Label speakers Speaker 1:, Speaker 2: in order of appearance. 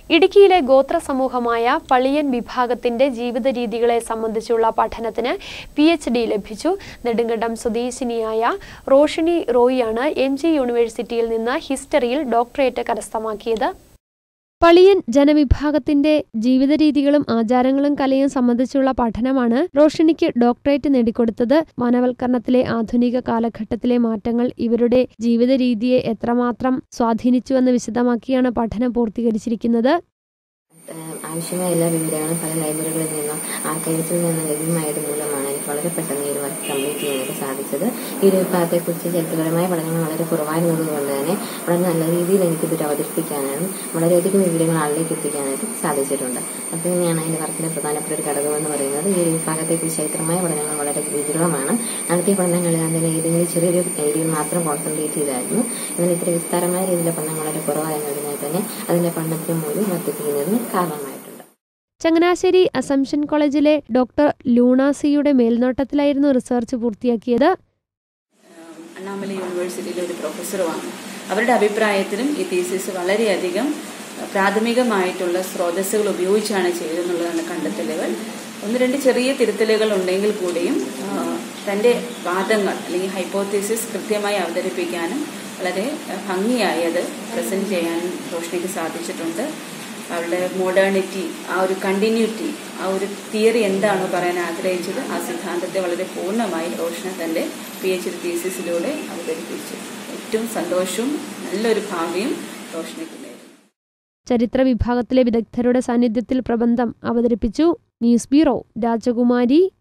Speaker 1: ഇടുക്കിയിലെ ഗോത്ര സമൂഹമായ പളിയൻ വിഭാഗത്തിന്റെ ജീവിത രീതികളെ സംബന്ധിച്ചുള്ള പഠനത്തിന് പി എച്ച് ഡി ലഭിച്ചു നെടുങ്കണ്ടം സ്വദേശിനിയായ റോഷിനി റോയിയാണ് എം ജി യൂണിവേഴ്സിറ്റിയിൽ നിന്ന് ഹിസ്റ്ററിയിൽ ഡോക്ടറേറ്റ് കരസ്ഥമാക്കിയത് പളിയൻ ജനവിഭാഗത്തിന്റെ ജീവിത രീതികളും ആചാരങ്ങളും കലയും സംബന്ധിച്ചുള്ള പഠനമാണ് റോഷിനിക്ക് ഡോക്ടറേറ്റ് നേടിക്കൊടുത്തത് വനവൽക്കരണത്തിലെ ആധുനിക കാലഘട്ടത്തിലെ മാറ്റങ്ങൾ ഇവരുടെ ജീവിത രീതിയെ എത്രമാത്രം സ്വാധീനിച്ചുവെന്ന് വിശദമാക്കിയാണ് പഠനം പൂർത്തീകരിച്ചിരിക്കുന്നത്
Speaker 2: ഏഹ് ആവശ്യമായ എല്ലാ വിവരങ്ങളും പല ലൈബ്രറികളിൽ നിന്നും ആർക്കൈവ്സിൽ നിന്നും ലഭ്യമായത് മൂലമാണ് എനിക്ക് വളരെ പെട്ടെന്ന് ഈ ഒരു വർക്ക് കംപ്ലീറ്റ് ചെയ്യാനായിട്ട് സാധിച്ചത് ഈ ഒരു വിഭാഗത്തെക്കുറിച്ച് ചരിത്രപരമായ പഠനങ്ങൾ വളരെ കുറവായിരുന്നത് കൊണ്ട് തന്നെ വളരെ നല്ല രീതിയിൽ എനിക്കിതൊരു അവതരിപ്പിക്കാനും വളരെയധികം വിവരങ്ങൾ ആളിലേക്ക് എത്തിക്കാനായിട്ട് സാധിച്ചിട്ടുണ്ട് അത് തന്നെയാണ് അതിന്റെ വർക്കിന്റെ പ്രധാനപ്പെട്ട ഒരു ഘടകമെന്ന് പറയുന്നത് ഈ ഒരു വിഭാഗത്തെക്കുറിച്ച് ചരിത്രമായ പഠനങ്ങൾ വളരെ വിദൂരമാണ് നടത്തിയ പഠനങ്ങളിൽ അതിന് ഏതെങ്കിലും ചെറിയൊരു ഏരിയയിൽ മാത്രം കോൺസെൻട്രേറ്റ് ചെയ്തായിരുന്നു എന്നാൽ ഇത്ര വിസ്താരമായ രീതിയിലെ പഠനം വളരെ കുറവായിരുന്നതിനാൽ തന്നെ അതിന്റെ പഠനത്തിന് മൂല്യം വർദ്ധിപ്പിക്കുന്നതിന് കാരണമായിട്ടുണ്ട്
Speaker 1: ചങ്ങനാശ്ശേരി അസംഷൻ കോളേജിലെ ഡോക്ടർ ലൂണാസിയുടെ മേൽനോട്ടത്തിലായിരുന്നു റിസർച്ച് പൂർത്തിയാക്കിയത്
Speaker 3: അണ്ണാമലൈ യൂണിവേഴ്സിറ്റിയിലെ ഒരു പ്രൊഫസറുമാണ് അവരുടെ അഭിപ്രായത്തിലും ഈ തീസിസ് വളരെയധികം പ്രാഥമികമായിട്ടുള്ള സ്രോതസ്സുകൾ ഉപയോഗിച്ചാണ് ചെയ്തതെന്നുള്ളതാണ് കണ്ടെത്തലുകൾ ഒന്ന് രണ്ട് ചെറിയ തിരുത്തലുകൾ ഉണ്ടെങ്കിൽ കൂടിയും ആ, തൻ്റെ വാദങ്ങൾ അല്ലെങ്കിൽ ഹൈപ്പോത്തീസിസ് കൃത്യമായി അവതരിപ്പിക്കാനും വളരെ ഭംഗിയായി അത് പ്രസന്റ് ചെയ്യാനും റോഷ്നിക്ക് സാധിച്ചിട്ടുണ്ട് അവരുടെ മോഡേണിറ്റി ആ ഒരു കണ്ടിന്യൂറ്റി ആ ഒരു തിയറി എന്താണോ പറയാൻ ആഗ്രഹിച്ചത് ആ സിദ്ധാന്തത്തെ വളരെ പൂർണ്ണമായി റോഷന തന്റെ പി എച്ച് ഡി തീസിസിലൂടെ അവതരിപ്പിച്ചു ഏറ്റവും സന്തോഷവും നല്ലൊരു ഭാവിയും റോഷനയ്ക്ക് നേരുന്നു
Speaker 1: ചരിത്ര വിഭാഗത്തിലെ വിദഗ്ധരുടെ സാന്നിധ്യത്തിൽ പ്രബന്ധം അവതരിപ്പിച്ചു ന്യൂസ് ബ്യൂറോ രാജകുമാരി